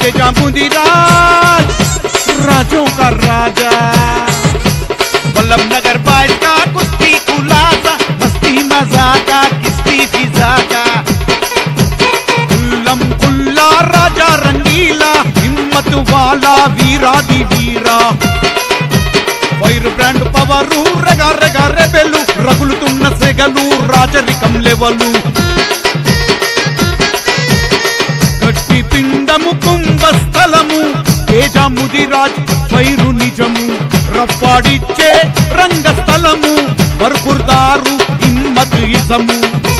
तेजा मुदिराज राजों का राजा वल्लभ नगर बाइस का कुश्ती खुलासा मस्ती मजा का किस्ती फिजा का कुल्लम कुल्ला राजा रंगीला हिम्मत वाला వీరాది వీరా వైర్ బ్రాండ్ పవరు రెగ రెగ రెబెలు రగులుతున్న సెగలు రాజరికం లెవలు గట్టి పిండము కుంభస్థలము తేజ ముదిరాజ్ వైరు నిజము రప్పాడిచ్చే రంగస్థలము బర్బుర్దారు హిమ్మత్ ఇజము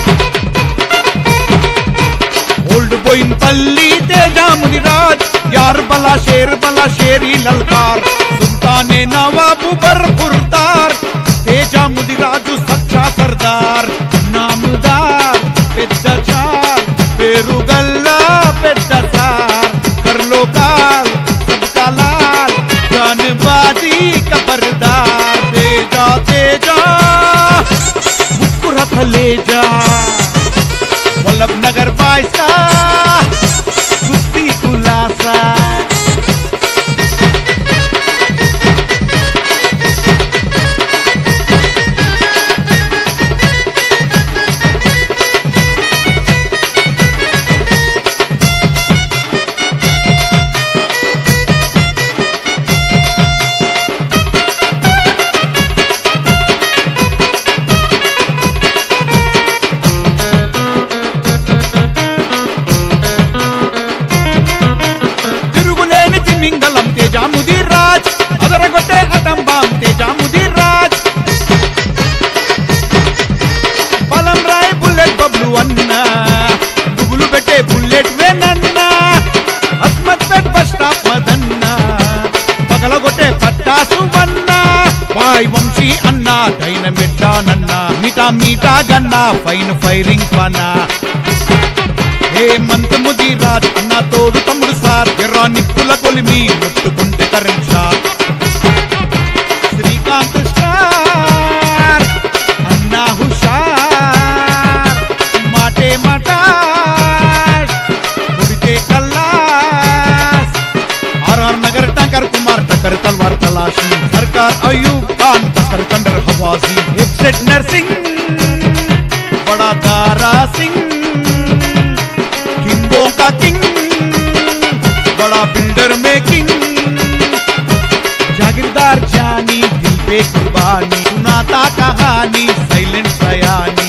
ఓల్డ్ బోయిన్ పల్లి తేజాముని రాజ్ యార్ బలా షేర్ బలా షేరి లల్కార్ సుల్తానే నవాబు బర్బుర్దార్ తేజాముని రాజు సచ్చా సర్దార్ నాముదార్ పెద్ద చార్ పేరు గల్లా పెద్ద సార్ కర్లో కాల్ సబ్కా లాల్ జాన్ బాజీ కబర్దార్ తేజా తేజా ముక్కుర కలేజా वल्लभ नगर बाईसा कुश्ती खुलासा తిరుగులేని తిమింగళం తేజాముది రాజ్ అదరగొట్టే అటంబాం తేజాముది రాజ్ బలం రాయ్ బుల్లెట్ బబ్లు అన్న దుగులు పెట్టే బుల్లెట్ వేనన్న అస్మత్ పెట్ బస్ స్టాప్ మదన్న పగలగొట్టే పట్టాసు వన్న పాయ్ వంశీ అన్న డైనమిట్టానన్న మిటా మీటా గన్న ఫైన్ ఫైరింగ్ పనా హేమంత్ ముదిరాజ్ అన్న తోడు తమ్ముడు సార్ ఎర్ర నిప్పుల కొలిమి ముట్టుకుంటే కరెంట్ షాక్ శ్రీకాంత్ స్టార్ అన్న హుషార్ మాటే మటాష్ కొడితే కల్లాస్ ఆర్ఆర్ నగర్ టంకర్ కుమార్ టక్కర్ తల్వార్ తలాషి సర్కార్ అయూబ్ ఖాన్ టక్కర్ కండర్ హవాజీ ఎక్సెట్ నర్సింగ్ బడా దారా సింగ్ किंगों का किंग बड़ा बिल्डर मेकिंग जागीरदार जानी दिल पे कुर्बानी सुनाता कहानी సైలెంట్ సయాని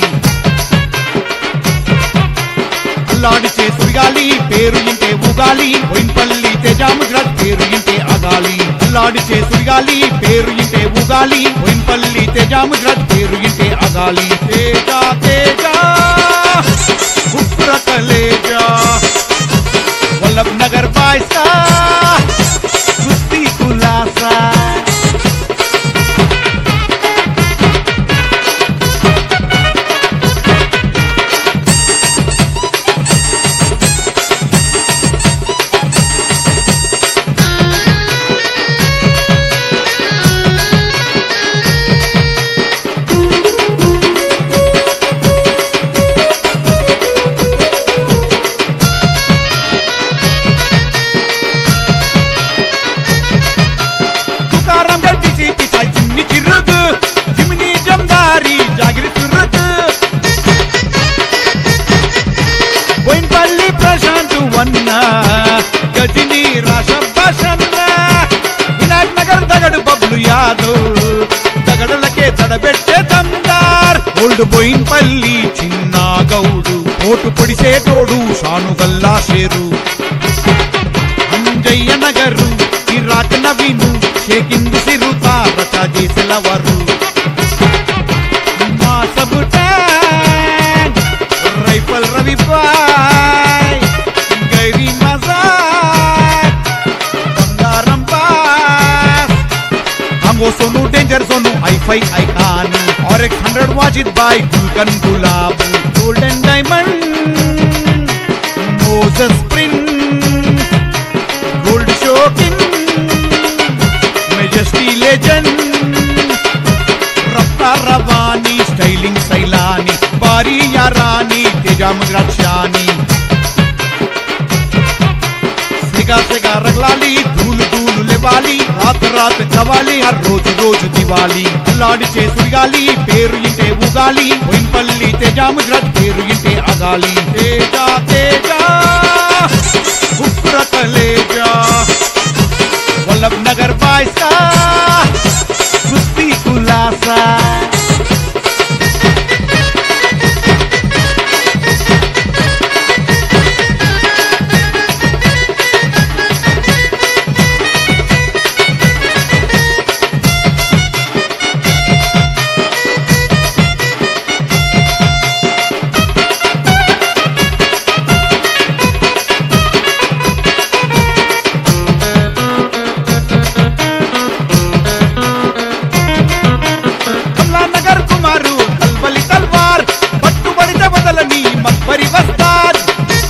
అల్లాడిచే సుగాలి పేరు ఇంటే ఉగాలి బొయిన్పల్లి తేజాముద్రాజ్ పేరు ఇంటే అగాలి అల్లాడిచే సుగాలి పేరు ఇంటే ఉగాలి బొయిన్పల్లి తేజాముద్రాజ్ పేరు ఇంటే అగాలి తేజ తేజ ఉగ్ర కలేజా వల్లభ్ నగర్ బాయ్సా కుస్తీ కులాసా తుకారం గడ్డిసి పిసాయ్ చిన్ని చిరుగు జిమిని జందారి జాగిరి సురుగు బోయిన్పల్లి ప్రశాంత్ వన్న గజని రాషభాషన్న వినాయక్ నగర్ దగడు బబ్లు యాదవ్ దగడలకే తడబెట్టే దమ్దార్ ఓల్డ్ బోయిన్పల్లి చిన్న గౌడు ఓటు పొడిసే తోడు షానుగల్లా షేరు అంజయ్య నగరు ఇరాక్ నవీను షేకిందు సిరుతా రచా చేసెలవరు మా సబు ట్యాంక్ రైఫల్ రవి బాయ్ గైరీ మజాక్ బంగారం పాస్ హంగో సోను డేంజర్ జోను ఐఫై ఐకాన్ और एक हंड्रेड वाजिद बाई गुलकन गुलाब गोल्डन डायमंड मोजस print gold shocking majesty legend రఫ్తా రవాణి స్టైలింగ్ శైలాని భారీ యారాని తేజాముద్రాక్షాని సెగా సెగా రగలాలి ధూలు ధూలు లేవాలి రాత రాత చవాలి హర్ రోజు రోజు దివాలి అల్లాడి చేసుగాలి పేరు ఇంటే ఉగాలి పోయినపల్లి తేజ ముజరాజ్ పేరు ఇంటే అగాలి తేజ తేజ ఉగ్ర కలేజా వల్లభ్ నగర్ బాయ్స్ కా కుస్తీ కులాసా కమలా నగర్ కుమారు కల్వలి తల్వార్ పట్టుబడితే వదలని మక్బరి వస్తాద్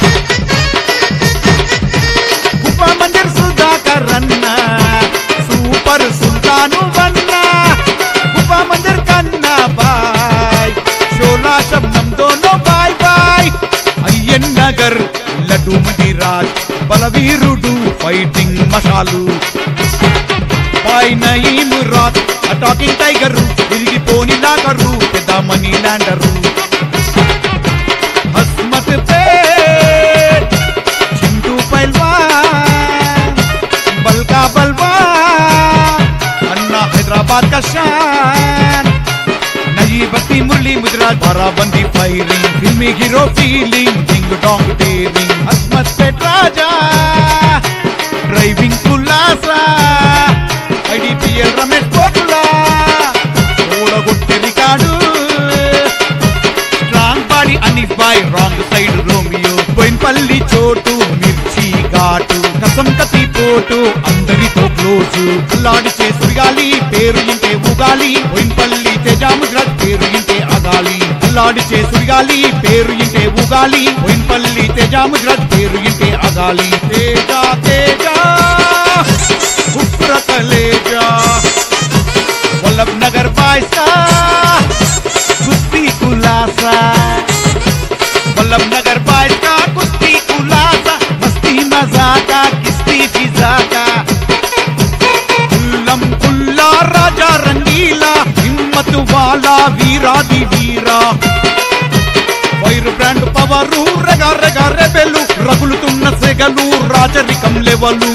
ఉపా మందిర్ సుధాకర్ అన్న సూపర్ సుల్తాను వన్న ఉపా మందిర్ కన్నా బాయ్ షోలా శబ్దం దోనో బాయ్ బాయ్ అయ్యన్ నగర్ లడ్డు మదిరాజ్ బలవీరుడు ఫైటింగ్ మసాలు బాయ్ నయీం రాత్ టాకింగ్ టైగరు విరిగిపోని లాగరు పెద్ద మనీ ల్యాండరు హస్మత్ పేట్ చింటూ పైల్వాన్ బల్కా బల్వాన్ అన్నా హైదరాబాద్ का शान नई बत्ती मुरली मुजराज बाराबंदी firing filmy hero feeling ding dong daring Hasmathpet Raja driving కుల్లాసా ఐడిపిఎల్ రమేష్ కోటులా ఓడగొట్టె రికార్డు స్ట్రాంగ్ బాడీ అనిఫ్ బాయ్ wrong side Romeo Boinpally Chotu మిర్చి ఘాటు కసం కసి పోటు అందరితో క్లోజు అల్లాడి చేసుగాలి పేరు ఇంటే ఉగాలి పోయినపల్లి తేజాముద్రాజ్ పేరు ఇంటే అగాలి అల్లాడి చేసుగాలి పేరు ఇంటే ఉగాలి పోయినపల్లి తేజాముద్రాజ్ పేరు ఇంటే అగాలి తేజ తేజ ఉగ్ర కలేజా వల్లభ్ నగర్ బాయ్స్ కా కుస్తీ కులాసా वल्लभ नगर बाइस का कुश्ती खुलासा मस्ती मजा का किस्ती फिजा का कुल्लम कुल्ला राजा रंगीला हिम्मत वाला వీరాది వీరా వైరు బ్రాండ్ పవరు రెగ రెగ రెబెలు రగులుతున్న సెగలు రాజరికం లెవలు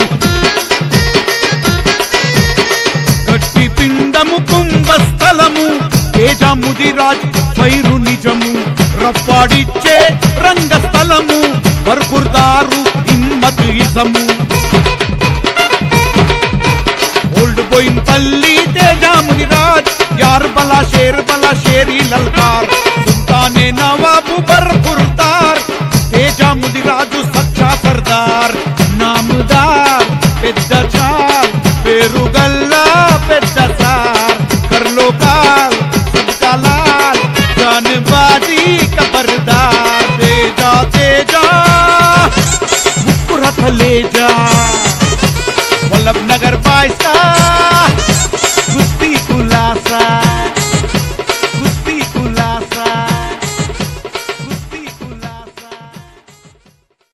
గట్టి పిండము కుంభస్థలము తేజ ముదిరాజ్ వైరు నిజము రప్పాడిచ్చే రంగస్థలము బర్బుర్దారు హిమ్మత్ ఇసము ఓల్డ్ బోయిన్ పల్లి తేజ ముదిరాజ్ యార్ బలా షేర్ బలా షేరి లల్కార్ సుల్తానే నవ